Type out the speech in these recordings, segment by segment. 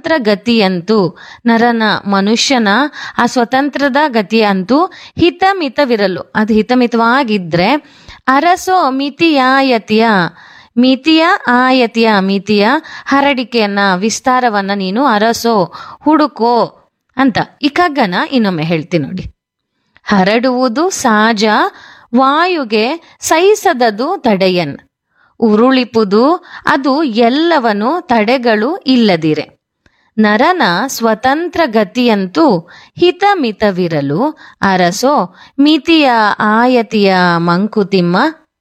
ಸ್ವತಂತ್ರ ಗತಿಯಂತೂ ನರನ ಮನುಷ್ಯನ ಆ ಸ್ವತಂತ್ರದ ಗತಿಯಂತೂ ಹಿತಮಿತವಿರಲು ಅದು ಹಿತಮಿತವಾಗಿದ್ರೆ ಅರಸೋ ಮಿತಿಯಾಯತಿಯ ಮಿತಿಯ ಆಯತಿಯ ಮಿತಿಯ ಹರಡಿಕೆಯನ್ನ ವಿಸ್ತಾರವನ್ನ ನೀನು ಅರಸೋ ಹುಡುಕೋ ಅಂತ ಈ ಕಗ್ಗನ ಇನ್ನೊಮ್ಮೆ ಹೇಳ್ತೀನಿ ನೋಡಿ ಹರಡುವುದು ಸಹಜ ವಾಯುಗೆ ಸಹಿಸದದು ತಡೆಯನ್ ಉರುಳಿಪುದು ಅದು ಎಲ್ಲವನು ತಡೆಗಳು ಇಲ್ಲದಿರೆ ನರನ ಸ್ವತಂತ್ರ ಗತಿಯಂತೂ ಹಿತಮಿತವಿರಲು ಅರಸೋ ಮಿತಿಯ ಆಯತಿಯ ಮಂಕುತಿಮ್ಮ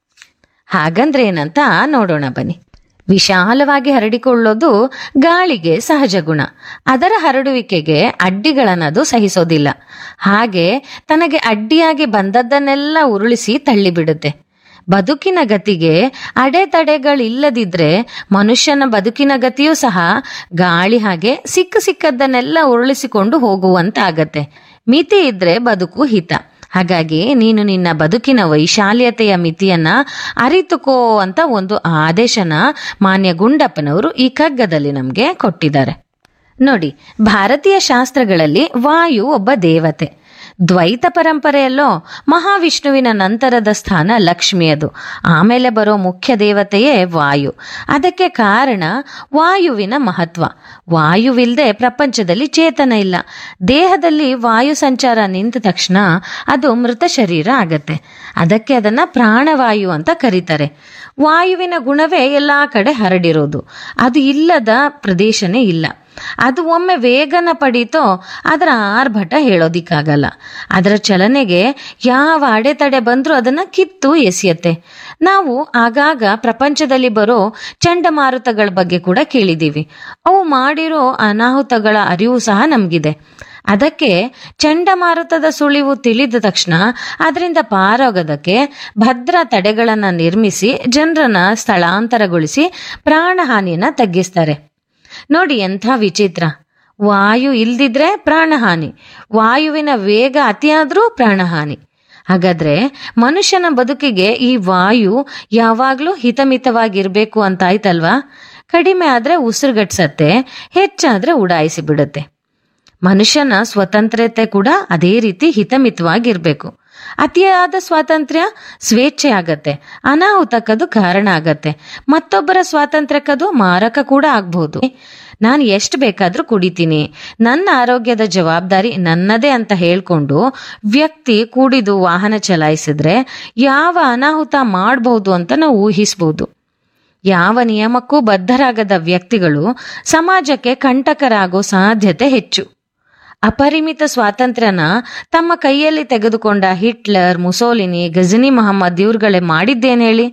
ಹಾಗಂದ್ರೆ ಏನಂತ ನೋಡೋಣ ಬನ್ನಿ ವಿಶಾಲವಾಗಿ ಹರಡಿಕೊಳ್ಳೋದು ಗಾಳಿಗೆ ಸಹಜ ಗುಣ ಅದರ ಹರಡುವಿಕೆಗೆ ಅಡ್ಡಿಗಳನ್ನದು ಸಹಿಸೋದಿಲ್ಲ ಹಾಗೆ ತನಗೆ ಅಡ್ಡಿಯಾಗಿ ಬಂದದ್ದನ್ನೆಲ್ಲ ಉರುಳಿಸಿ ತಳ್ಳಿಬಿಡುತ್ತೆ ಬದುಕಿನ ಗತಿಗೆ ಅಡೆತಡೆಗಳಿಲ್ಲದಿದ್ರೆ ಮನುಷ್ಯನ ಬದುಕಿನ ಗತಿಯೂ ಸಹ ಗಾಳಿ ಹಾಗೆ ಸಿಕ್ಕ ಸಿಕ್ಕದ್ದನ್ನೆಲ್ಲ ಉರುಳಿಸಿಕೊಂಡು ಹೋಗುವಂತಾಗತ್ತೆ ಮಿತಿ ಇದ್ರೆ ಬದುಕು ಹಿತ ಹಾಗಾಗಿ ನೀನು ನಿನ್ನ ಬದುಕಿನ ವೈಶಾಲ್ಯತೆಯ ಮಿತಿಯನ್ನ ಅರಿತುಕೋ ಅಂತ ಒಂದು ಆದೇಶನ ಮಾನ್ಯ ಗುಂಡಪ್ಪನವರು ಈ ಕಗ್ಗದಲ್ಲಿ ನಮಗೆ ಕೊಟ್ಟಿದ್ದಾರೆ ನೋಡಿ ಭಾರತೀಯ ಶಾಸ್ತ್ರಗಳಲ್ಲಿ ವಾಯು ಒಬ್ಬ ದೇವತೆ ದ್ವೈತ ಪರಂಪರೆಯಲ್ಲೋ ಮಹಾವಿಷ್ಣುವಿನ ನಂತರದ ಸ್ಥಾನ ಲಕ್ಷ್ಮಿಯದು ಆಮೇಲೆ ಬರೋ ಮುಖ್ಯ ದೇವತೆಯೇ ವಾಯು ಅದಕ್ಕೆ ಕಾರಣ ವಾಯುವಿನ ಮಹತ್ವ ವಾಯುವಿಲ್ಲದೆ ಪ್ರಪಂಚದಲ್ಲಿ ಚೇತನ ಇಲ್ಲ ದೇಹದಲ್ಲಿ ವಾಯು ಸಂಚಾರ ನಿಂತ ತಕ್ಷಣ ಅದು ಮೃತ ಶರೀರ ಆಗತ್ತೆ ಅದಕ್ಕೆ ಅದನ್ನ ಪ್ರಾಣವಾಯು ಅಂತ ಕರೀತಾರೆ ವಾಯುವಿನ ಗುಣವೇ ಎಲ್ಲಾ ಕಡೆ ಹರಡಿರೋದು ಅದು ಇಲ್ಲದ ಪ್ರದೇಶನೇ ಇಲ್ಲ ಅದು ಒಮ್ಮೆ ವೇಗನ ಪಡೀತೋ ಅದರ ಆರ್ಭಟ ಹೇಳೋದಿಕ್ಕಾಗಲ್ಲ ಅದರ ಚಲನೆಗೆ ಯಾವ ಅಡೆತಡೆ ಬಂದರೂ ಅದನ್ನ ಕಿತ್ತು ಎಸೆಯತ್ತೆ ನಾವು ಆಗಾಗ ಪ್ರಪಂಚದಲ್ಲಿ ಬರೋ ಚಂಡಮಾರುತಗಳ ಬಗ್ಗೆ ಕೂಡ ಕೇಳಿದ್ದೀವಿ ಅವು ಮಾಡಿರೋ ಅನಾಹುತಗಳ ಅರಿವು ಸಹ ನಮಗಿದೆ ಅದಕ್ಕೆ ಚಂಡಮಾರುತದ ಸುಳಿವು ತಿಳಿದ ತಕ್ಷಣ ಅದರಿಂದ ಪಾರಾಗೋದಕ್ಕೆ ಭದ್ರ ತಡೆಗಳನ್ನು ನಿರ್ಮಿಸಿ ಜನರನ್ನ ಸ್ಥಳಾಂತರಗೊಳಿಸಿ ಪ್ರಾಣಹಾನಿಯನ್ನ ತಗ್ಗಿಸ್ತಾರೆ ನೋಡಿ ಎಂಥ ವಿಚಿತ್ರ ವಾಯು ಇಲ್ದಿದ್ರೆ ಪ್ರಾಣಹಾನಿ ವಾಯುವಿನ ವೇಗ ಅತಿಯಾದ್ರೂ ಪ್ರಾಣಹಾನಿ ಹಾಗಾದ್ರೆ ಮನುಷ್ಯನ ಬದುಕಿಗೆ ಈ ವಾಯು ಯಾವಾಗ್ಲೂ ಹಿತಮಿತವಾಗಿರ್ಬೇಕು ಅಂತ ಆಯ್ತಲ್ವಾ ಕಡಿಮೆ ಆದ್ರೆ ಉಸಿರುಗಟ್ಸತ್ತೆ ಹೆಚ್ಚಾದ್ರೆ ಉಡಾಯಿಸಿ ಬಿಡುತ್ತೆ ಮನುಷ್ಯನ ಸ್ವತಂತ್ರತೆ ಕೂಡ ಅದೇ ರೀತಿ ಹಿತಮಿತವಾಗಿರ್ಬೇಕು ಅತಿಯಾದ ಸ್ವಾತಂತ್ರ್ಯ ಸ್ವೇಚ್ಛೆ ಆಗತ್ತೆ ಅನಾಹುತಕ್ಕದು ಕಾರಣ ಆಗತ್ತೆ ಮತ್ತೊಬ್ಬರ ಸ್ವಾತಂತ್ರ್ಯಕ್ಕದು ಮಾರಕ ಕೂಡ ಆಗ್ಬಹುದು ನಾನು ಎಷ್ಟು ಬೇಕಾದ್ರೂ ಕುಡಿತೀನಿ ನನ್ನ ಆರೋಗ್ಯದ ಜವಾಬ್ದಾರಿ ನನ್ನದೇ ಅಂತ ಹೇಳ್ಕೊಂಡು ವ್ಯಕ್ತಿ ಕುಡಿದು ವಾಹನ ಚಲಾಯಿಸಿದ್ರೆ ಯಾವ ಅನಾಹುತ ಮಾಡಬಹುದು ಅಂತ ನಾವು ಊಹಿಸಬಹುದು ಯಾವ ನಿಯಮಕ್ಕೂ ಬದ್ಧರಾಗದ ವ್ಯಕ್ತಿಗಳು ಸಮಾಜಕ್ಕೆ ಕಂಟಕರಾಗೋ ಸಾಧ್ಯತೆ ಹೆಚ್ಚು ಅಪರಿಮಿತ ಸ್ವಾತಂತ್ರ್ಯನ ತಮ್ಮ ಕೈಯಲ್ಲಿ ತೆಗೆದುಕೊಂಡ ಹಿಟ್ಲರ್ ಮುಸೋಲಿನಿ ಗಜನಿ ಮಹಮ್ಮದ್ ಇವ್ರುಗಳೇ ಮಾಡಿದ್ದೇನು ಹೇಳಿ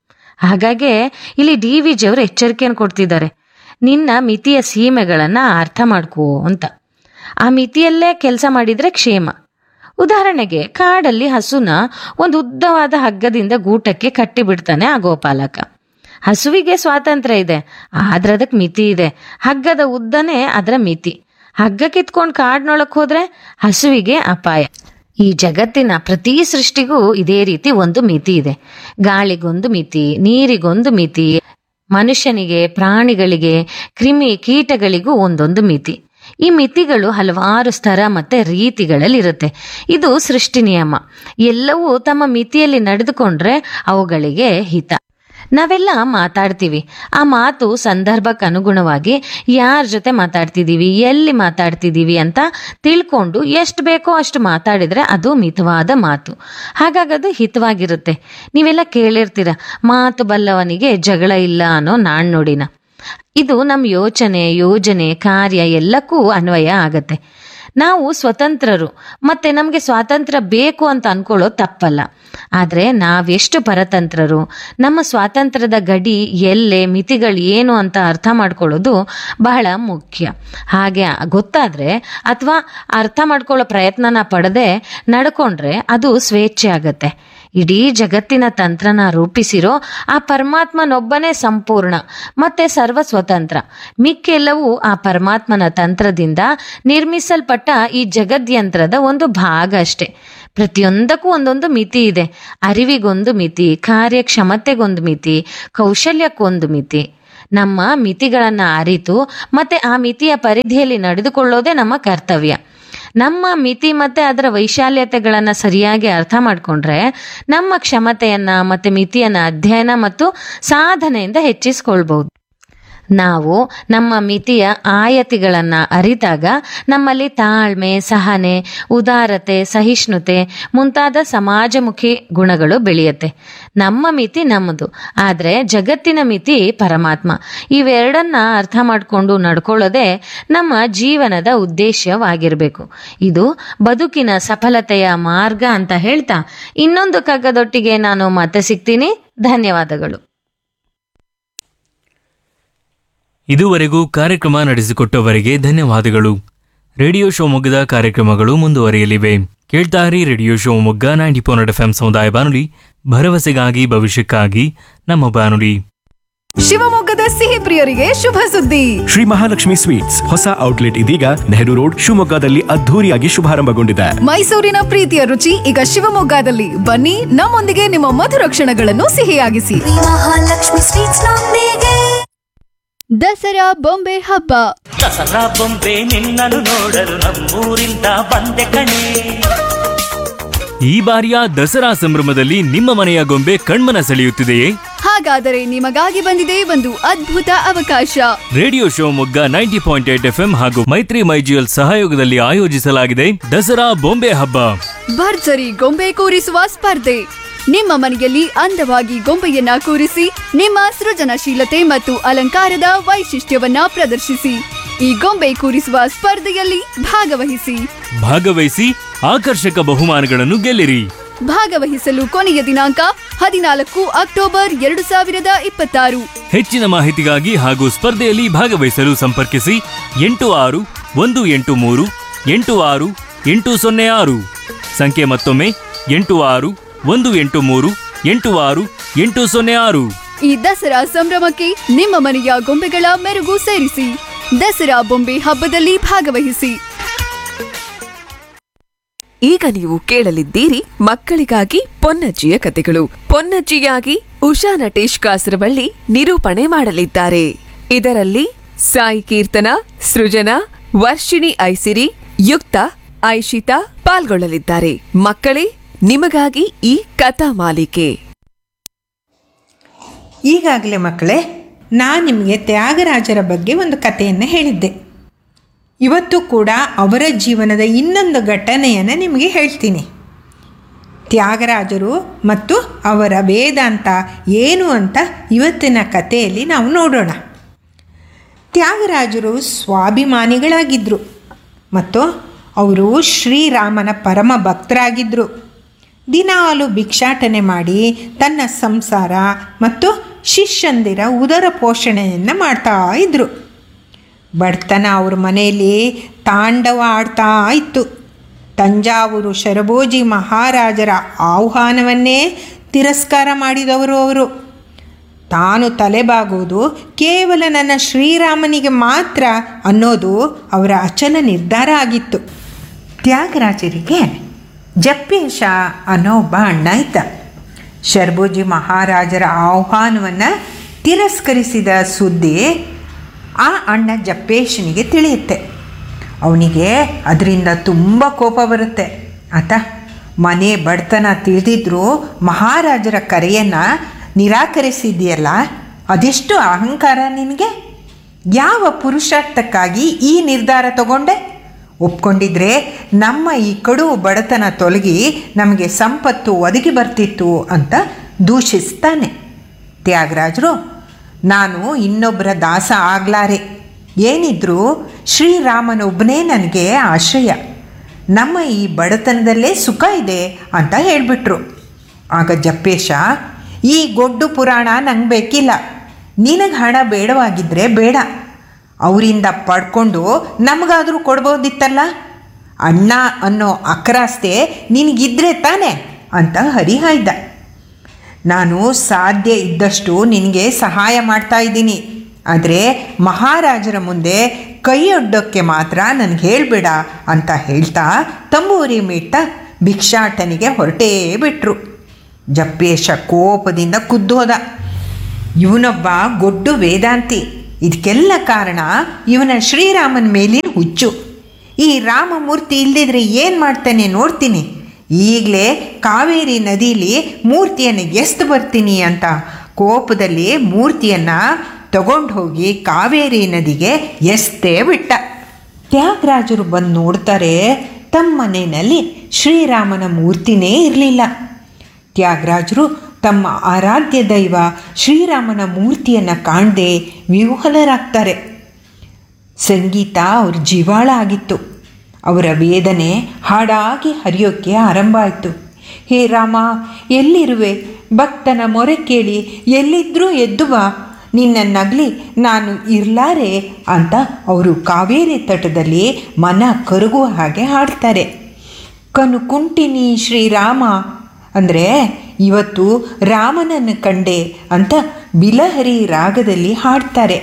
ಹಾಗಾಗಿ ಇಲ್ಲಿ ಡಿ ವಿ ಜಿಯವರು ಎಚ್ಚರಿಕೆಯನ್ನು ಕೊಡ್ತಿದ್ದಾರೆ ನಿನ್ನ ಮಿತಿಯ ಸೀಮೆಗಳನ್ನ ಅರ್ಥ ಮಾಡ್ಕೋ ಅಂತ ಆ ಮಿತಿಯಲ್ಲೇ ಕೆಲಸ ಮಾಡಿದ್ರೆ ಕ್ಷೇಮ ಉದಾಹರಣೆಗೆ ಕಾಡಲ್ಲಿ ಹಸುನ ಒಂದು ಉದ್ದವಾದ ಹಗ್ಗದಿಂದ ಗೂಟಕ್ಕೆ ಕಟ್ಟಿಬಿಡ್ತಾನೆ ಆ ಗೋಪಾಲಕ ಹಸುವಿಗೆ ಸ್ವಾತಂತ್ರ್ಯ ಇದೆ ಆದ್ರೆ ಅದಕ್ಕೆ ಮಿತಿ ಇದೆ ಹಗ್ಗದ ಉದ್ದನೇ ಅದರ ಮಿತಿ ಹಗ್ಗ ಕಿತ್ಕೊಂಡು ಕಾಡ್ನೊಳಕ್ ಹೋದ್ರೆ ಹಸುವಿಗೆ ಅಪಾಯ ಈ ಜಗತ್ತಿನ ಪ್ರತಿ ಸೃಷ್ಟಿಗೂ ಇದೇ ರೀತಿ ಒಂದು ಮಿತಿ ಇದೆ ಗಾಳಿಗೊಂದು ಮಿತಿ ನೀರಿಗೊಂದು ಮಿತಿ ಮನುಷ್ಯನಿಗೆ ಪ್ರಾಣಿಗಳಿಗೆ ಕ್ರಿಮಿ ಕೀಟಗಳಿಗೂ ಒಂದೊಂದು ಮಿತಿ ಈ ಮಿತಿಗಳು ಹಲವಾರು ಸ್ತರ ಮತ್ತೆ ರೀತಿಗಳಲ್ಲಿ ಇರುತ್ತೆ ಇದು ಸೃಷ್ಟಿ ನಿಯಮ ಎಲ್ಲವೂ ತಮ್ಮ ಮಿತಿಯಲ್ಲಿ ನಡೆದುಕೊಂಡ್ರೆ ಅವುಗಳಿಗೆ ಹಿತ ನಾವೆಲ್ಲ ಮಾತಾಡ್ತೀವಿ ಆ ಮಾತು ಸಂದರ್ಭಕ್ಕೆ ಅನುಗುಣವಾಗಿ ಯಾರ ಜೊತೆ ಮಾತಾಡ್ತಿದ್ದೀವಿ ಎಲ್ಲಿ ಮಾತಾಡ್ತಿದ್ದೀವಿ ಅಂತ ತಿಳ್ಕೊಂಡು ಎಷ್ಟು ಬೇಕೋ ಅಷ್ಟು ಮಾತಾಡಿದ್ರೆ ಅದು ಮಿತವಾದ ಮಾತು ಹಾಗಾಗಿ ಅದು ಹಿತವಾಗಿರುತ್ತೆ ನೀವೆಲ್ಲ ಕೇಳಿರ್ತೀರ ಮಾತು ಬಲ್ಲವನಿಗೆ ಜಗಳ ಇಲ್ಲ ಅನ್ನೋ ನಾಣ್ಣುಡಿನ ಇದು ನಮ್ಮ ಯೋಚನೆ ಯೋಜನೆ ಕಾರ್ಯ ಎಲ್ಲಕ್ಕೂ ಅನ್ವಯ ಆಗತ್ತೆ ನಾವು ಸ್ವತಂತ್ರರು ಮತ್ತೆ ನಮಗೆ ಸ್ವಾತಂತ್ರ್ಯ ಬೇಕು ಅಂತ ಅನ್ಕೊಳ್ಳೋದು ತಪ್ಪಲ್ಲ ಆದರೆ ನಾವೆಷ್ಟು ಪರತಂತ್ರರು ನಮ್ಮ ಸ್ವಾತಂತ್ರ್ಯದ ಗಡಿ ಎಲ್ಲೆ ಮಿತಿಗಳು ಏನು ಅಂತ ಅರ್ಥ ಮಾಡ್ಕೊಳ್ಳೋದು ಬಹಳ ಮುಖ್ಯ ಹಾಗೆ ಗೊತ್ತಾದ್ರೆ ಅಥವಾ ಅರ್ಥ ಮಾಡ್ಕೊಳ್ಳೋ ಪ್ರಯತ್ನನ ಪಡದೆ ನಡ್ಕೊಂಡ್ರೆ ಅದು ಸ್ವೇಚ್ಛೆ ಆಗತ್ತೆ ಇಡೀ ಜಗತ್ತಿನ ತಂತ್ರನ ರೂಪಿಸಿರೋ ಆ ಪರಮಾತ್ಮನೊಬ್ಬನೇ ಸಂಪೂರ್ಣ ಮತ್ತೆ ಸರ್ವ ಸ್ವತಂತ್ರ ಮಿಕ್ಕೆಲ್ಲವೂ ಆ ಪರಮಾತ್ಮನ ತಂತ್ರದಿಂದ ನಿರ್ಮಿಸಲ್ಪಟ್ಟ ಈ ಜಗದ್ಯಂತ್ರದ ಒಂದು ಭಾಗ ಅಷ್ಟೆ ಪ್ರತಿಯೊಂದಕ್ಕೂ ಒಂದೊಂದು ಮಿತಿ ಇದೆ ಅರಿವಿಗೊಂದು ಮಿತಿ ಕಾರ್ಯಕ್ಷಮತೆಗೊಂದು ಮಿತಿ ಕೌಶಲ್ಯಕ್ಕೊಂದು ಮಿತಿ ನಮ್ಮ ಮಿತಿಗಳನ್ನು ಅರಿತು ಮತ್ತೆ ಆ ಮಿತಿಯ ಪರಿಧಿಯಲ್ಲಿ ನಡೆದುಕೊಳ್ಳೋದೇ ನಮ್ಮ ಕರ್ತವ್ಯ ನಮ್ಮ ಮಿತಿ ಮತ್ತೆ ಅದರ ವೈಶಾಲ್ಯತೆಗಳನ್ನು ಸರಿಯಾಗಿ ಅರ್ಥ ಮಾಡಿಕೊಂಡ್ರೆ ನಮ್ಮ ಕ್ಷಮತೆಯನ್ನ ಮತ್ತೆ ಮಿತಿಯನ್ನ ಅಧ್ಯಯನ ಮತ್ತು ಸಾಧನೆಯಿಂದ ಹೆಚ್ಚಿಸ್ಕೊಳ್ಬಹುದು ನಾವು ನಮ್ಮ ಮಿತಿಯ ಆಯತಿಗಳನ್ನು ಅರಿತಾಗ ನಮ್ಮಲ್ಲಿ ತಾಳ್ಮೆ ಸಹನೆ ಉದಾರತೆ ಸಹಿಷ್ಣುತೆ ಮುಂತಾದ ಸಮಾಜಮುಖಿ ಗುಣಗಳು ಬೆಳೆಯುತ್ತೆ ನಮ್ಮ ಮಿತಿ ನಮ್ಮದು ಆದರೆ ಜಗತ್ತಿನ ಮಿತಿ ಪರಮಾತ್ಮ ಇವೆರಡನ್ನ ಅರ್ಥ ಮಾಡಿಕೊಂಡು ನಡ್ಕೊಳ್ಳೋದೇ ನಮ್ಮ ಜೀವನದ ಉದ್ದೇಶವಾಗಿರಬೇಕು ಇದು ಬದುಕಿನ ಸಫಲತೆಯ ಮಾರ್ಗ ಅಂತ ಹೇಳ್ತಾ ಇನ್ನೊಂದು ಕಗ್ಗದೊಟ್ಟಿಗೆ ನಾನು ಮತ್ತೆ ಸಿಗ್ತೀನಿ ಧನ್ಯವಾದಗಳು ಇದುವರೆಗೂ ಕಾರ್ಯಕ್ರಮ ನಡೆಸಿಕೊಟ್ಟವರಿಗೆ ಧನ್ಯವಾದಗಳು ರೇಡಿಯೋ ಶಿವಮೊಗ್ಗದ ಕಾರ್ಯಕ್ರಮಗಳು ಮುಂದುವರಿಯಲಿವೆ ಕೇಳ್ತಾರಿ radio Shivamogga ninety four F M ಸಮುದಾಯ ಬಾನುಲಿ ಭರವಸೆಗಾಗಿ ಭವಿಷ್ಯಕ್ಕಾಗಿ ನಮ್ಮ ಬಾನುಲಿ ಶಿವಮೊಗ್ಗದ ಸಿಹಿ ಪ್ರಿಯರಿಗೆ ಶುಭ ಸುದ್ದಿ ಶ್ರೀ ಮಹಾಲಕ್ಷ್ಮಿ ಸ್ವೀಟ್ಸ್ ಹೊಸ ಔಟ್ಲೆಟ್ ಇದೀಗ ನೆಹರು ರೋಡ್ ಶಿವಮೊಗ್ಗದಲ್ಲಿ ಅದ್ಧೂರಿಯಾಗಿ ಶುಭಾರಂಭಗೊಂಡಿದೆ ಮೈಸೂರಿನ ಪ್ರೀತಿಯ ರುಚಿ ಈಗ ಶಿವಮೊಗ್ಗದಲ್ಲಿ ಬನ್ನಿ ನಮ್ಮೊಂದಿಗೆ ನಿಮ್ಮ ಮಧುರ ಕ್ಷಣಗಳನ್ನು ಸಿಹಿಯಾಗಿಸಿ ಮಹಾಲಕ್ಷ್ಮಿ ಸ್ವೀಟ್ಸ್ ನೊಂದಿಗೆ ದಸರಾ ಬೊಂಬೆ ಹಬ್ಬ ದಸರಾ ಬೊಂಬೆ ನಿನ್ನನ್ನು ನೋಡಲು ನಮ್ಮೂರಿಂದ ಬಂದೆ ಕಣೆ ಈ ಬಾರಿಯ ದಸರಾ ಸಂಭ್ರಮದಲ್ಲಿ ನಿಮ್ಮ ಮನೆಯ ಗೊಂಬೆ ಕಣ್ಮನ ಸೆಳೆಯುತ್ತಿದೆಯೇ ಹಾಗಾದರೆ ನಿಮಗಾಗಿ ಬಂದಿದೆ ಒಂದು ಅದ್ಭುತ ಅವಕಾಶ radio Shivamogga ninety point eight F ಹಾಗೂ ಮೈತ್ರಿ ಮೈಜಿಯಲ್ ಸಹಯೋಗದಲ್ಲಿ ಆಯೋಜಿಸಲಾಗಿದೆ ದಸರಾ ಬೊಂಬೆ ಹಬ್ಬ ಭರ್ಜರಿ ಗೊಂಬೆ ಕೂರಿಸುವ ಸ್ಪರ್ಧೆ ನಿಮ್ಮ ಮನೆಯಲ್ಲಿ ಅಂದವಾಗಿ ಗೊಂಬೆಯನ್ನ ಕೂರಿಸಿ ನಿಮ್ಮ ಸೃಜನಶೀಲತೆ ಮತ್ತು ಅಲಂಕಾರದ ವೈಶಿಷ್ಟ್ಯವನ್ನ ಪ್ರದರ್ಶಿಸಿ ಈ ಗೊಂಬೆ ಕೂರಿಸುವ ಸ್ಪರ್ಧೆಯಲ್ಲಿ ಭಾಗವಹಿಸಿ ಭಾಗವಹಿಸಿ ಆಕರ್ಷಕ ಬಹುಮಾನಗಳನ್ನು ಗೆಲ್ಲಿರಿ ಭಾಗವಹಿಸಲು ಕೊನೆಯ ದಿನಾಂಕ ಹದಿನಾಲ್ಕು ಅಕ್ಟೋಬರ್ ಎರಡು ಸಾವಿರದ ಇಪ್ಪತ್ತಾರು ಹೆಚ್ಚಿನ ಮಾಹಿತಿಗಾಗಿ ಹಾಗೂ ಸ್ಪರ್ಧೆಯಲ್ಲಿ ಭಾಗವಹಿಸಲು ಸಂಪರ್ಕಿಸಿ ಎಂಟು ಆರು ಒಂದು ಎಂಟು ಮೂರು ಎಂಟು ಆರು ಎಂಟು ಸೊನ್ನೆ ಆರು ಸಂಖ್ಯೆ ಮತ್ತೊಮ್ಮೆ ಎಂಟು ಆರು ಒಂದು ಎಂಟು ಮೂರು ಎಂಟು ಆರು ಎಂಟು ಸೊನ್ನೆ ಆರು ಈ ದಸರಾ ಸಂಭ್ರಮಕ್ಕೆ ನಿಮ್ಮ ಮನೆಯ ಗೊಂಬೆಗಳ ಮೆರುಗು ಸೇರಿಸಿ ದಸರಾ ಬೊಂಬೆ ಹಬ್ಬದಲ್ಲಿ ಭಾಗವಹಿಸಿ ಈಗ ನೀವು ಕೇಳಲಿದ್ದೀರಿ ಮಕ್ಕಳಿಗಾಗಿ ಪೊನ್ನಜ್ಜಿಯ ಕತೆಗಳು ಪೊನ್ನಜ್ಜಿಯಾಗಿ ಉಷಾ ನಟೇಶ್ ಕಾಸರವಳ್ಳಿ ನಿರೂಪಣೆ ಮಾಡಲಿದ್ದಾರೆ ಇದರಲ್ಲಿ ಸಾಯಿ ಕೀರ್ತನ ಸೃಜನಾ ವರ್ಷಿಣಿ ಐಸಿರಿ ಯುಕ್ತ ಐಶಿತಾ ಪಾಲ್ಗೊಳ್ಳಲಿದ್ದಾರೆ ಮಕ್ಕಳೇ ನಿಮಗಾಗಿ ಈ ಕಥಾ ಮಾಲಿಕೆ ಈಗಾಗಲೇ ಮಕ್ಕಳೇ ನಾನು ನಿಮಗೆ ತ್ಯಾಗರಾಜರ ಬಗ್ಗೆ ಒಂದು ಕಥೆಯನ್ನು ಹೇಳಿದ್ದೆ ಇವತ್ತು ಕೂಡ ಅವರ ಜೀವನದ ಇನ್ನೊಂದು ಘಟನೆಯನ್ನು ನಿಮಗೆ ಹೇಳ್ತೀನಿ ತ್ಯಾಗರಾಜರು ಮತ್ತು ಅವರ ವೇದಾಂತ ಏನು ಅಂತ ಇವತ್ತಿನ ಕಥೆಯಲ್ಲಿ ನಾವು ನೋಡೋಣ ತ್ಯಾಗರಾಜರು ಸ್ವಾಭಿಮಾನಿಗಳಾಗಿದ್ದರು ಮತ್ತು ಅವರು ಶ್ರೀರಾಮನ ಪರಮ ಭಕ್ತರಾಗಿದ್ದರು ದಿನಾಲು ಭಿಕ್ಷಾಟನೆ ಮಾಡಿ ತನ್ನ ಸಂಸಾರ ಮತ್ತು ಶಿಷ್ಯಂದಿರ ಉದರ ಪೋಷಣೆಯನ್ನು ಮಾಡ್ತಾ ಇದ್ದರು ಬಡತನ ಅವ್ರ ಮನೆಯಲ್ಲಿ ತಾಂಡವ ಆಡ್ತಾ ಇತ್ತು ತಂಜಾವೂರು ಶರಭೋಜಿ ಮಹಾರಾಜರ ಆಹ್ವಾನವನ್ನೇ ತಿರಸ್ಕಾರ ಮಾಡಿದವರು ಅವರು ತಾನು ತಲೆಬಾಗುವುದು ಕೇವಲ ನನ್ನ ಶ್ರೀರಾಮನಿಗೆ ಮಾತ್ರ ಅನ್ನೋದು ಅವರ ಅಚಲ ನಿರ್ಧಾರ ಆಗಿತ್ತು ತ್ಯಾಗರಾಜರಿಗೆ ಜಪ್ಪೇಶ ಅನ್ನೋ ಒಬ್ಬ ಅಣ್ಣ ಇದ್ದ ಶರ್ಭೋಜಿ ಮಹಾರಾಜರ ಆಹ್ವಾನವನ್ನು ತಿರಸ್ಕರಿಸಿದ ಸುದ್ದಿ ಆ ಅಣ್ಣ ಜಪ್ಪೇಶನಿಗೆ ತಿಳಿಯುತ್ತೆ ಅವನಿಗೆ ಅದರಿಂದ ತುಂಬ ಕೋಪ ಬರುತ್ತೆ ಆತ ಮನೆ ಬಡತನ ತಿಳಿದಿದ್ರೂ ಮಹಾರಾಜರ ಕರೆಯನ್ನು ನಿರಾಕರಿಸಿದೆಯಲ್ಲ ಅದೆಷ್ಟು ಅಹಂಕಾರ ನಿನಗೆ ಯಾವ ಪುರುಷಾರ್ಥಕ್ಕಾಗಿ ಈ ನಿರ್ಧಾರ ತಗೊಂಡೆ ಒಪ್ಕೊಂಡಿದ್ರೆ ನಮ್ಮ ಈ ಕಡು ಬಡತನ ತೊಲಗಿ ನಮಗೆ ಸಂಪತ್ತು ಒದಗಿ ಬರ್ತಿತ್ತು ಅಂತ ದೂಷಿಸ್ತಾನೆ ತ್ಯಾಗರಾಜರು ನಾನು ಇನ್ನೊಬ್ಬರ ದಾಸ ಆಗ್ಲಾರೆ ಏನಿದ್ರೂ ಶ್ರೀರಾಮನೊಬ್ಬನೇ ನನಗೆ ಆಶ್ರಯ ನಮ್ಮ ಈ ಬಡತನದಲ್ಲೇ ಸುಖ ಇದೆ ಅಂತ ಹೇಳಿಬಿಟ್ರು ಆಗ ಜಪ್ಪೇಶ ಈ ಗೊಡ್ಡು ಪುರಾಣ ನಂಗೆ ಬೇಕಿಲ್ಲ ನಿನಗೆ ಹಣ ಬೇಡವಾಗಿದ್ದರೆ ಬೇಡ ಅವರಿಂದ ಪಡ್ಕೊಂಡು ನಮಗಾದರೂ ಕೊಡ್ಬೋದಿತ್ತಲ್ಲ ಅಣ್ಣ ಅನ್ನೋ ಅಕ್ರಾಸ್ತೆ ನಿನಗಿದ್ರೆ ತಾನೆ ಅಂತ ಹರಿಹಾಯ್ದ ನಾನು ಸಾಧ್ಯ ಇದ್ದಷ್ಟು ನಿನಗೆ ಸಹಾಯ ಮಾಡ್ತಾ ಇದ್ದೀನಿ ಆದರೆ ಮಹಾರಾಜರ ಮುಂದೆ ಕೈಯೊಡ್ಡೋಕ್ಕೆ ಮಾತ್ರ ನನಗೆ ಹೇಳಬೇಡ ಅಂತ ಹೇಳ್ತಾ ತಂಬೂರಿ ಮೀಟ್ಟ ಭಿಕ್ಷಾಟನಿಗೆ ಹೊರಟೇ ಬಿಟ್ರು ಜಪ್ಪೇಶ ಕೋಪದಿಂದ ಕುದ್ದೋದ ಇವನೊಬ್ಬ ಗೊಡ್ಡು ವೇದಾಂತಿ ಇದಕ್ಕೆಲ್ಲ ಕಾರಣ ಇವನ ಶ್ರೀರಾಮನ ಮೇಲಿನ ಹುಚ್ಚು ಈ ರಾಮಮೂರ್ತಿ ಇಲ್ಲದಿದ್ರೆ ಏನು ಮಾಡ್ತಾನೆ ನೋಡ್ತೀನಿ ಈಗಲೇ ಕಾವೇರಿ ನದಿಲಿ ಮೂರ್ತಿಯನ್ನು ಎಸ್ದು ಬರ್ತೀನಿ ಅಂತ ಕೋಪದಲ್ಲಿ ಮೂರ್ತಿಯನ್ನು ತಗೊಂಡು ಹೋಗಿ ಕಾವೇರಿ ನದಿಗೆ ಎಸ್ತೇ ಬಿಟ್ಟ ತ್ಯಾಗರಾಜರು ಬಂದು ನೋಡ್ತಾರೆ ತಮ್ಮ ಮನೆಯಲ್ಲಿ ಶ್ರೀರಾಮನ ಮೂರ್ತಿನೇ ಇರಲಿಲ್ಲ ತ್ಯಾಗರಾಜರು ತಮ್ಮ ಆರಾಧ್ಯ ದೈವ ಶ್ರೀರಾಮನ ಮೂರ್ತಿಯನ್ನು ಕಾಣದೆ ವಿಹ್ವಲರಾಗ್ತಾರೆ ಸಂಗೀತ ಅವ್ರ ಜೀವಾಳ ಆಗಿತ್ತು ಅವರ ವೇದನೆ ಹಾಡಾಗಿ ಹರಿಯೋಕ್ಕೆ ಆರಂಭ ಆಯಿತು ಹೇ ರಾಮ ಎಲ್ಲಿರುವೆ ಭಕ್ತನ ಮೊರೆ ಕೇಳಿ ಎಲ್ಲಿದ್ರೂ ಎದ್ದು ಬಾ ನಿನ್ನ ನಗಲಿ ನಾನು ಇರ್ಲಾರೆ ಅಂತ ಅವರು ಕಾವೇರಿ ತಟದಲ್ಲಿ ಮನ ಕರಗುವ ಹಾಗೆ ಹಾಡ್ತಾರೆ ಕನು ಕುಂಟಿನಿ ಶ್ರೀರಾಮ ಅಂದರೆ ಇವತ್ತು ರಾಮನನ್ನು ಕಂಡೆ ಅಂತ ಬಿಲಹರಿ ರಾಗದಲ್ಲಿ ಹಾಡ್ತಾರೆ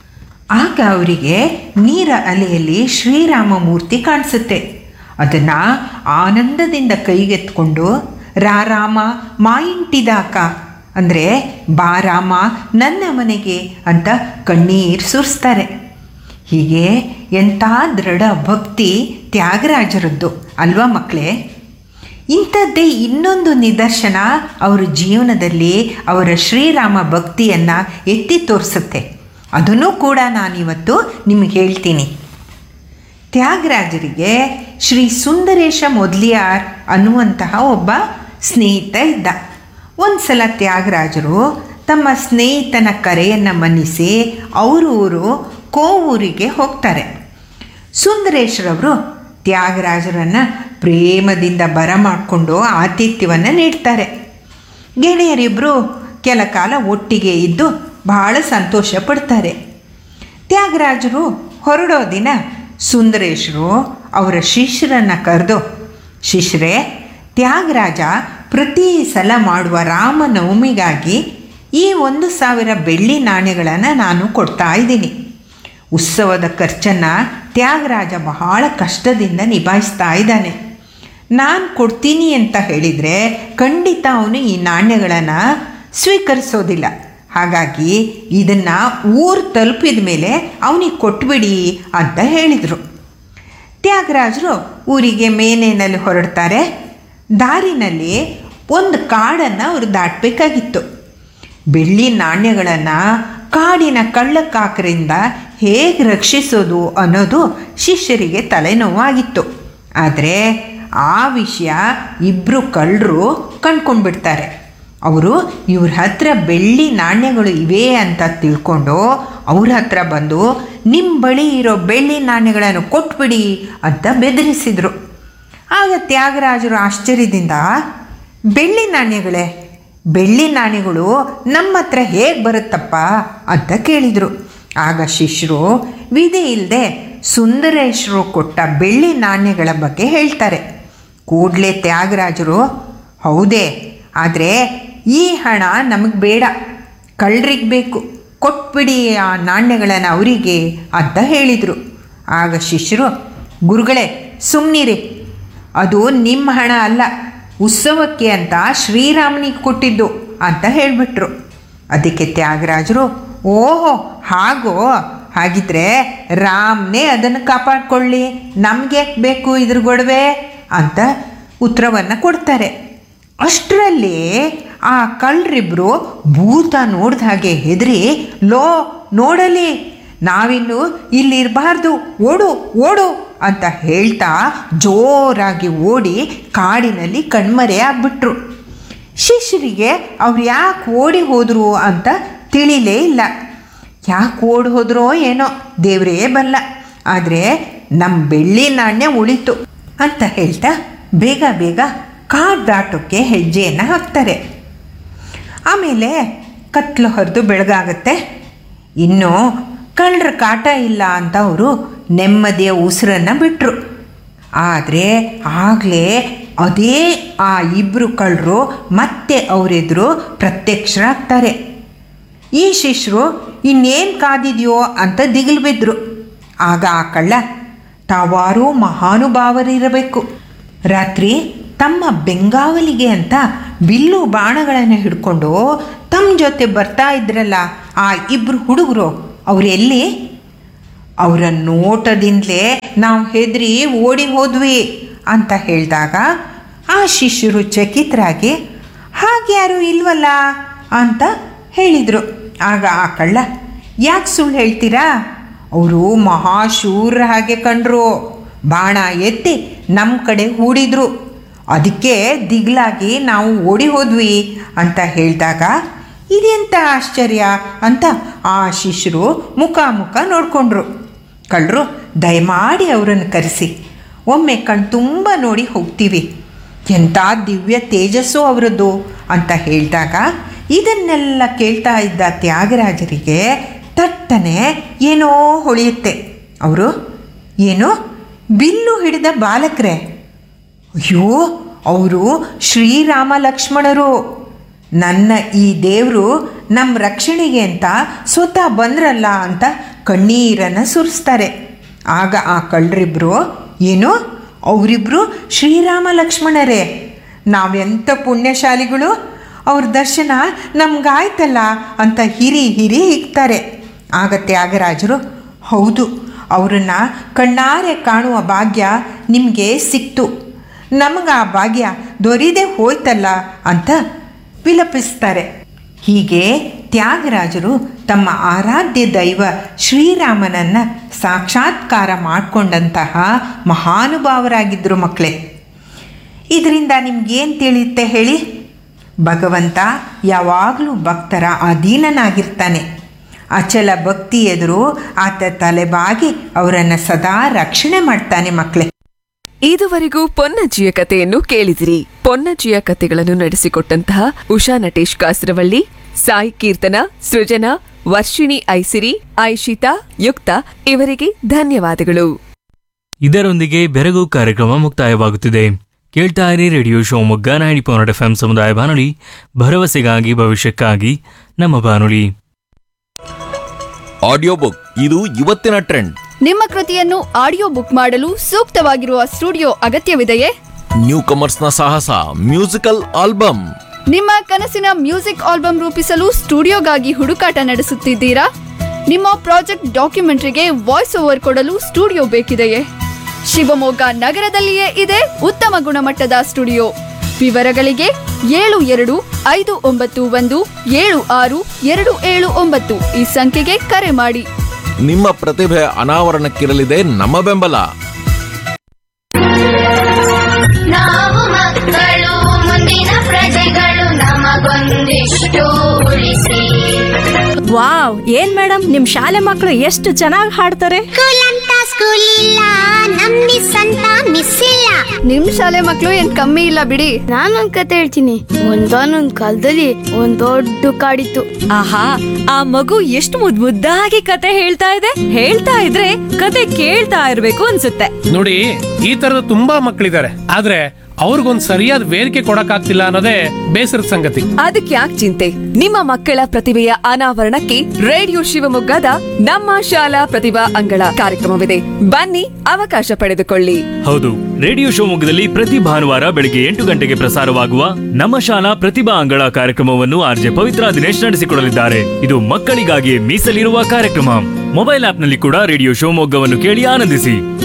ಆಗ ಅವರಿಗೆ ನೀರ ಅಲೆಯಲ್ಲಿ ಶ್ರೀರಾಮ ಮೂರ್ತಿ ಕಾಣಿಸುತ್ತೆ ಅದನ್ನು ಆನಂದದಿಂದ ಕೈಗೆತ್ಕೊಂಡು ರಾ ರಾಮ ಮಾಯಿಂಟಿದಾಕ ಅಂದರೆ ಬಾ ರಾಮ ನನ್ನ ಮನೆಗೆ ಅಂತ ಕಣ್ಣೀರು ಸುರಿಸ್ತಾರೆ ಹೀಗೆ ಎಂಥ ದೃಢ ಭಕ್ತಿ ತ್ಯಾಗರಾಜರದ್ದು ಅಲ್ವಾ ಮಕ್ಕಳೇ ಇಂಥದ್ದೇ ಇನ್ನೊಂದು ನಿದರ್ಶನ ಅವರ ಜೀವನದಲ್ಲಿ ಅವರ ಶ್ರೀರಾಮ ಭಕ್ತಿಯನ್ನು ಎತ್ತಿ ತೋರಿಸುತ್ತೆ ಅದನ್ನು ಕೂಡ ನಾನಿವತ್ತು ನಿಮಗೆ ಹೇಳ್ತೀನಿ ತ್ಯಾಗರಾಜರಿಗೆ ಶ್ರೀ ಸುಂದರೇಶ ಮೊದ್ಲಿಯಾರ್ ಅನ್ನುವಂತಹ ಒಬ್ಬ ಸ್ನೇಹಿತ ಇದ್ದ ಒಂದು ಸಲ ತ್ಯಾಗರಾಜರು ತಮ್ಮ ಸ್ನೇಹಿತನ ಕರೆಯನ್ನು ಮನ್ನಿಸಿ ಅವರು ಊರು ಕೋವೂರಿಗೆ ಹೋಗ್ತಾರೆ ಸುಂದರೇಶ್ರವರು ತ್ಯಾಗರಾಜರನ್ನು ಪ್ರೇಮದಿಂದ ಬರಮಾಡಿಕೊಂಡು ಆತಿಥ್ಯವನ್ನು ನೀಡ್ತಾರೆ ಗೆಳೆಯರಿಬ್ಬರು ಕೆಲ ಕಾಲ ಒಟ್ಟಿಗೆ ಇದ್ದು ಬಹಳ ಸಂತೋಷ ಪಡ್ತಾರೆ ತ್ಯಾಗರಾಜರು ಹೊರಡೋ ದಿನ ಸುಂದರೇಶರು ಅವರ ಶಿಷ್ಯರನ್ನು ಕರೆದು ಶಿಷ್ಯರೇ ತ್ಯಾಗರಾಜ ಪ್ರತಿ ಸಲ ಮಾಡುವ ರಾಮನವಮಿಗಾಗಿ ಈ ಒಂದು ಸಾವಿರ ಬೆಳ್ಳಿ ನಾಣ್ಯಗಳನ್ನು ನಾನು ಕೊಡ್ತಾ ಇದ್ದೀನಿ ಉತ್ಸವದ ಖರ್ಚನ್ನು ತ್ಯಾಗರಾಜ ಬಹಳ ಕಷ್ಟದಿಂದ ನಿಭಾಯಿಸ್ತಾ ಇದ್ದಾನೆ ನಾನು ಕೊಡ್ತೀನಿ ಅಂತ ಹೇಳಿದರೆ ಖಂಡಿತ ಅವನು ಈ ನಾಣ್ಯಗಳನ್ನು ಸ್ವೀಕರಿಸೋದಿಲ್ಲ ಹಾಗಾಗಿ ಇದನ್ನು ಊರು ತಲುಪಿದ ಮೇಲೆ ಅವನಿಗೆ ಕೊಟ್ಬಿಡಿ ಅಂತ ಹೇಳಿದರು ತ್ಯಾಗರಾಜರು ಊರಿಗೆ ಮೇನೇನಲ್ಲಿ ಹೊರಡ್ತಾರೆ ದಾರಿನಲ್ಲಿ ಒಂದು ಕಾಡನ್ನು ಅವರು ದಾಟಬೇಕಾಗಿತ್ತು ಬೆಳ್ಳಿ ನಾಣ್ಯಗಳನ್ನು ಕಾಡಿನ ಕಳ್ಳಕಾಕರಿಂದ ಹೇಗೆ ರಕ್ಷಿಸೋದು ಅನ್ನೋದು ಶಿಷ್ಯರಿಗೆ ತಲೆನೋವಾಗಿತ್ತು ಆದರೆ ಆ ವಿಷಯ ಇಬ್ಬರು ಕಳ್ಳರು ಕಂಡ್ಕೊಂಡ್ಬಿಡ್ತಾರೆ ಅವರು ಇವ್ರ ಹತ್ರ ಬೆಳ್ಳಿ ನಾಣ್ಯಗಳು ಇವೆ ಅಂತ ತಿಳ್ಕೊಂಡು ಅವ್ರ ಹತ್ರ ಬಂದು ನಿಮ್ಮ ಬಳಿ ಇರೋ ಬೆಳ್ಳಿ ನಾಣ್ಯಗಳನ್ನು ಕೊಟ್ಬಿಡಿ ಅಂತ ಬೆದರಿಸಿದರು ಆಗ ತ್ಯಾಗರಾಜರು ಆಶ್ಚರ್ಯದಿಂದ ಬೆಳ್ಳಿ ನಾಣ್ಯಗಳೇ ಬೆಳ್ಳಿ ನಾಣ್ಯಗಳು ನಮ್ಮ ಹತ್ರ ಹೇಗೆ ಬರುತ್ತಪ್ಪ ಅಂತ ಕೇಳಿದರು ಆಗ ಶಿಷ್ಯರು ವಿಧಿ ಇಲ್ಲದೆ ಸುಂದರೇಶ್ವರು ಕೊಟ್ಟ ಬೆಳ್ಳಿ ನಾಣ್ಯಗಳ ಬಗ್ಗೆ ಹೇಳ್ತಾರೆ ಕೂಡಲೇ ತ್ಯಾಗರಾಜರು ಹೌದೇ ಆದರೆ ಈ ಹಣ ನಮಗೆ ಬೇಡ ಕಳ್ರಿಗೆ ಬೇಕು ಕೊಟ್ಬಿಡಿ ಆ ನಾಣ್ಯಗಳನ್ನು ಅವರಿಗೆ ಅಂತ ಹೇಳಿದರು ಆಗ ಶಿಷ್ಯರು ಗುರುಗಳೇ ಸುಮ್ಮನಿರಿ ಅದು ನಿಮ್ಮ ಹಣ ಅಲ್ಲ ಉತ್ಸವಕ್ಕೆ ಅಂತ ಶ್ರೀರಾಮನಿಗೆ ಕೊಟ್ಟಿದ್ದು ಅಂತ ಹೇಳಿಬಿಟ್ರು ಅದಕ್ಕೆ ತ್ಯಾಗರಾಜರು ಓಹೋ ಹಾಗೋ ಹಾಗಿದ್ರೆ ರಾಮ್ನೇ ಅದನ್ನು ಕಾಪಾಡ್ಕೊಳ್ಳಿ ನಮಗೆ ಬೇಕು ಇದ್ರ ಗೊಡವೆ ಅಂತ ಉತ್ತರವನ್ನು ಕೊಡ್ತಾರೆ ಅಷ್ಟರಲ್ಲಿ ಆ ಕಳ್ಳರಿಬ್ಬರು ಭೂತ ನೋಡ್ದ ಹಾಗೆ ಹೆದರಿ ಲೋ ನೋಡಲಿ ನಾವಿನ್ನು ಇಲ್ಲಿರಬಾರ್ದು ಓಡು ಓಡು ಅಂತ ಹೇಳ್ತಾ ಜೋರಾಗಿ ಓಡಿ ಕಾಡಿನಲ್ಲಿ ಕಣ್ಮರೆ ಆಗ್ಬಿಟ್ರು ಶಿಷ್ಯರಿಗೆ ಅವ್ರು ಯಾಕೆ ಓಡಿ ಹೋದರು ಅಂತ ತಿಳಿಲೇ ಇಲ್ಲ ಯಾಕೆ ಓಡಿ ಹೋದ್ರೋ ಏನೋ ದೇವರೇ ಬಲ್ಲ ಆದರೆ ನಮ್ಮ ಬೆಳ್ಳಿ ನಾಣ್ಯ ಉಳಿತು ಅಂತ ಹೇಳ್ತಾ ಬೇಗ ಬೇಗ ಕಾಡು ದಾಟೋಕ್ಕೆ ಹೆಜ್ಜೆಯನ್ನು ಹಾಕ್ತಾರೆ ಆಮೇಲೆ ಕತ್ಲು ಹರಿದು ಬೆಳಗಾಗತ್ತೆ ಇನ್ನು ಕಳ್ಳರ ಕಾಟ ಇಲ್ಲ ಅಂತ ಅವರು ನೆಮ್ಮದಿಯ ಉಸಿರನ್ನು ಬಿಟ್ಟರು ಆದರೆ ಆಗಲೇ ಅದೇ ಆ ಇಬ್ಬರು ಕಳ್ಳರು ಮತ್ತೆ ಅವರೆದುರು ಪ್ರತ್ಯಕ್ಷರಾಗ್ತಾರೆ ಈ ಶಿಷ್ಯರು ಇನ್ನೇನು ಕಾದಿದೆಯೋ ಅಂತ ದಿಗಿಲು ಬಿದ್ದರು ಆಗ ಆ ಕಳ್ಳ ತಾವಾರೂ ಮಹಾನುಭಾವರಿರಬೇಕು ರಾತ್ರಿ ತಮ್ಮ ಬೆಂಗಾವಲಿಗೆ ಅಂತ ಬಿಲ್ಲು ಬಾಣಗಳನ್ನು ಹಿಡ್ಕೊಂಡು ತಮ್ಮ ಜೊತೆ ಬರ್ತಾ ಇದ್ರಲ್ಲ ಆ ಇಬ್ಬರು ಹುಡುಗರು ಅವ್ರು ಎಲ್ಲಿ ಅವರ ನೋಟದಿಂದಲೇ ನಾವು ಹೆದರಿ ಓಡಿ ಹೋದ್ವಿ ಅಂತ ಹೇಳಿದಾಗ ಆ ಶಿಷ್ಯರು ಚಕಿತರಾಗಿ ಹಾಗ್ಯಾರು ಇಲ್ವಲ್ಲ ಅಂತ ಹೇಳಿದರು ಆಗ ಆ ಕಳ್ಳ ಯಾಕೆ ಸುಳ್ಳು ಹೇಳ್ತೀರಾ ಅವರು ಮಹಾಶೂರ ಹಾಗೆ ಕಂಡ್ರು ಬಾಣ ಎತ್ತಿ ನಮ್ಮ ಕಡೆ ಹೂಡಿದ್ರು ಅದಕ್ಕೆ ದಿಗ್ಲಾಗಿ ನಾವು ಓಡಿ ಹೋದ್ವಿ ಅಂತ ಹೇಳಿದಾಗ ಇದೆಂಥ ಆಶ್ಚರ್ಯ ಅಂತ ಆ ಶಿಷ್ಯರು ಮುಖ ಮುಖ ನೋಡಿಕೊಂಡ್ರು ಕಳ್ಳರು ದಯಮಾಡಿ ಅವರನ್ನು ಕರೆಸಿ ಒಮ್ಮೆ ಕಣ್ ತುಂಬ ನೋಡಿ ಹೋಗ್ತೀವಿ ಎಂಥ ದಿವ್ಯ ತೇಜಸ್ಸು ಅವರದ್ದು ಅಂತ ಹೇಳಿದಾಗ ಇದನ್ನೆಲ್ಲ ಕೇಳ್ತಾ ಇದ್ದ ತ್ಯಾಗರಾಜರಿಗೆ ತಟ್ಟನೆ ಏನೋ ಹೊಳೆಯುತ್ತೆ ಅವರು ಏನು ಬಿಲ್ಲು ಹಿಡಿದ ಬಾಲಕರೇ ಅಯ್ಯೋ ಅವರು ಶ್ರೀರಾಮ ಲಕ್ಷ್ಮಣರು ನನ್ನ ಈ ದೇವರು ನಮ್ಮ ರಕ್ಷಣೆಗೆ ಅಂತ ಸ್ವತಃ ಬಂದ್ರಲ್ಲ ಅಂತ ಕಣ್ಣೀರನ್ನು ಸುರಿಸ್ತಾರೆ ಆಗ ಆ ಕಳ್ಳರಿಬ್ರು ಏನು ಅವರಿಬ್ರು ಶ್ರೀರಾಮ ಲಕ್ಷ್ಮಣರೇ ನಾವೆಂಥ ಪುಣ್ಯಶಾಲಿಗಳು ಅವ್ರ ದರ್ಶನ ನಮ್ಗಾಯ್ತಲ್ಲ ಅಂತ ಹಿರಿ ಹಿರಿ ಹಿಗ್ತಾರೆ ಆಗ ತ್ಯಾಗರಾಜರು ಹೌದು ಅವರನ್ನು ಕಣ್ಣಾರೆ ಕಾಣುವ ಭಾಗ್ಯ ನಿಮಗೆ ಸಿಕ್ತು ನಮಗೆ ಆ ಭಾಗ್ಯ ದೊರೀದೇ ಹೋಯ್ತಲ್ಲ ಅಂತ ವಿಲಪಿಸ್ತಾರೆ ಹೀಗೆ ತ್ಯಾಗರಾಜರು ತಮ್ಮ ಆರಾಧ್ಯ ದೈವ ಶ್ರೀರಾಮನನ್ನು ಸಾಕ್ಷಾತ್ಕಾರ ಮಾಡಿಕೊಂಡಂತಹ ಮಹಾನುಭಾವರಾಗಿದ್ದರು ಮಕ್ಕಳೇ ಇದರಿಂದ ನಿಮ್ಗೇನು ತಿಳಿಯುತ್ತೆ ಹೇಳಿ ಭಗವಂತ ಯಾವಾಗಲೂ ಭಕ್ತರ ಅಧೀನನಾಗಿರ್ತಾನೆ ಅಚಲ ಭಕ್ತಿ ಎದುರು ಆತ ತಲೆಬಾಗಿ ಅವರನ್ನು ಸದಾ ರಕ್ಷಣೆ ಮಾಡ್ತಾನೆ ಮಕ್ಕಳೇ ಇದುವರೆಗೂ ಪೊನ್ನಜ್ಜಿಯ ಕಥೆಯನ್ನು ಕೇಳಿದಿರಿ ಪೊನ್ನಜ್ಜಿಯ ಕಥೆಗಳನ್ನು ನಡೆಸಿಕೊಟ್ಟಂತಹ ಉಷಾ ನಟೇಶ್ ಕಾಸರವಳ್ಳಿ ಸಾಯಿ ಕೀರ್ತನ ಸೃಜನಾ ವರ್ಷಿಣಿ ಐಸಿರಿ ಐಶಿತಾ ಯುಕ್ತ ಇವರಿಗೆ ಧನ್ಯವಾದಗಳು ಇದರೊಂದಿಗೆ ಬೆರಗು ಕಾರ್ಯಕ್ರಮ ಮುಕ್ತಾಯವಾಗುತ್ತಿದೆ ಕೇಳ್ತಾ ಇರಿ radio Shivamogga ninety point F M ಸಮುದಾಯ ಬಾನುಲಿ ಭರವಸೆಗಾಗಿ ಭವಿಷ್ಯಕ್ಕಾಗಿ ನಮ್ಮ ಬಾನುಲಿ ಆಡಿಯೋ ಬುಕ್ ಇದು ಇವತ್ತಿನ ಟ್ರೆಂಡ್ ನಿಮ್ಮ ಕೃತಿಯನ್ನು ಆಡಿಯೋ ಬುಕ್ ಮಾಡಲು ಸೂಕ್ತವಾಗಿರುವ ಸ್ಟುಡಿಯೋ ಅಗತ್ಯವಿದೆಯೇ ನ್ಯೂ ಕಮರ್ಸ್ನ ಸಾಹಸ ಮ್ಯೂಸಿಕಲ್ ಆಲ್ಬಮ್ ನಿಮ್ಮ ಕನಸಿನ ಮ್ಯೂಸಿಕ್ ಆಲ್ಬಮ್ ರೂಪಿಸಲು ಸ್ಟುಡಿಯೋಗಾಗಿ ಹುಡುಕಾಟ ನಡೆಸುತ್ತಿದ್ದೀರಾ ನಿಮ್ಮ ಪ್ರಾಜೆಕ್ಟ್ ಡಾಕ್ಯುಮೆಂಟ್ರಿಗೆ ವಾಯ್ಸ್ ಓವರ್ ಕೊಡಲು ಸ್ಟುಡಿಯೋ ಬೇಕಿದೆಯೇ ಶಿವಮೊಗ್ಗ ನಗರದಲ್ಲಿಯೇ ಇದೆ ಉತ್ತಮ ಗುಣಮಟ್ಟದ ಸ್ಟುಡಿಯೋ ವಿವರಗಳಿಗೆ ಏಳು ಎರಡು ಐದು ಒಂಬತ್ತು ಒಂದು ಏಳು ಆರು ಎರಡು ಏಳು ಒಂಬತ್ತು ಈ ಸಂಖ್ಯೆಗೆ ಕರೆ ಮಾಡಿ ನಿಮ್ಮ ಪ್ರತಿಭೆ ಅನಾವರಣಕ್ಕಿರಲಿದೆ ನಮ್ಮ ಬೆಂಬಲ ನಾವು ಮಕ್ಕಳು ಮುಂದಿನ ಪ್ರಜೆಗಳು ನಮಗೊಂದಿಷ್ಟು ಉಳಿಸಿ ವಾವ್ ಏನ್ ಮೇಡಮ್ ನಿಮ್ ಶಾಲೆ ಮಕ್ಕಳು ಎಷ್ಟು ಚೆನ್ನಾಗಿ ಹಾಡ್ತಾರೆ ಸ್ಕೂಲ್ ಅಂತ ಸ್ಕೂಲ್ ಇಲ್ಲ ನಮ್ ಮಿಸ್ ಅಂತ ಮಿಸ್ ಇಲ್ಲ ನಿಮ್ ಶಾಲೆ ಮಕ್ಕಳು ಏನ್ ಕಮ್ಮಿ ಇಲ್ಲ ಬಿಡಿ ನಾನೊಂದ್ ಕತೆ ಹೇಳ್ತೀನಿ ಒಂದಾನೊಂದ್ ಕಾಲದಲ್ಲಿ ಒಂದ್ ದೊಡ್ಡ ಕಾಡಿತ್ತು ಆಹಾ ಆ ಮಗು ಎಷ್ಟು ಮುದ್ ಮುದ್ದಾಗಿ ಕತೆ ಹೇಳ್ತಾ ಇದೆ ಹೇಳ್ತಾ ಇದ್ರೆ ಕತೆ ಕೇಳ್ತಾ ಇರ್ಬೇಕು ಅನ್ಸುತ್ತೆ ನೋಡಿ ಈ ತರದ ತುಂಬಾ ಮಕ್ಕಳಿದ್ದಾರೆ ಆದ್ರೆ ಅವ್ರಿಗೊಂದ್ ಸರಿಯಾದ ವೇದಿಕೆ ಕೊಡಕ್ಕಾಗ್ತಿಲ್ಲ ಅನ್ನೋದೇ ಬೇಸರದ ಸಂಗತಿ ಅದಕ್ಕೆ ಯಾಕೆ ಚಿಂತೆ ನಿಮ್ಮ ಮಕ್ಕಳ ಪ್ರತಿಭೆಯ ಅನಾವರಣಕ್ಕೆ ರೇಡಿಯೋ ಶಿವಮೊಗ್ಗದ ನಮ್ಮ ಶಾಲಾ ಪ್ರತಿಭಾ ಅಂಗಳ ಕಾರ್ಯಕ್ರಮವಿದೆ ಬನ್ನಿ ಅವಕಾಶ ಪಡೆದುಕೊಳ್ಳಿ ಹೌದು ರೇಡಿಯೋ ಶಿವಮೊಗ್ಗದಲ್ಲಿ ಪ್ರತಿ ಭಾನುವಾರ ಬೆಳಿಗ್ಗೆ ಎಂಟು ಗಂಟೆಗೆ ಪ್ರಸಾರವಾಗುವ ನಮ್ಮ ಶಾಲಾ ಪ್ರತಿಭಾ ಅಂಗಳ ಕಾರ್ಯಕ್ರಮವನ್ನು ಆರ್ಜೆ ಪವಿತ್ರ ದಿನೇಶ್ ನಡೆಸಿಕೊಡಲಿದ್ದಾರೆ ಇದು ಮಕ್ಕಳಿಗಾಗಿ ಮೀಸಲಿರುವ ಕಾರ್ಯಕ್ರಮ ಮೊಬೈಲ್ ಆಪ್ನಲ್ಲಿ ಕೂಡ ರೇಡಿಯೋ ಶಿವಮೊಗ್ಗವನ್ನು ಕೇಳಿ ಆನಂದಿಸಿ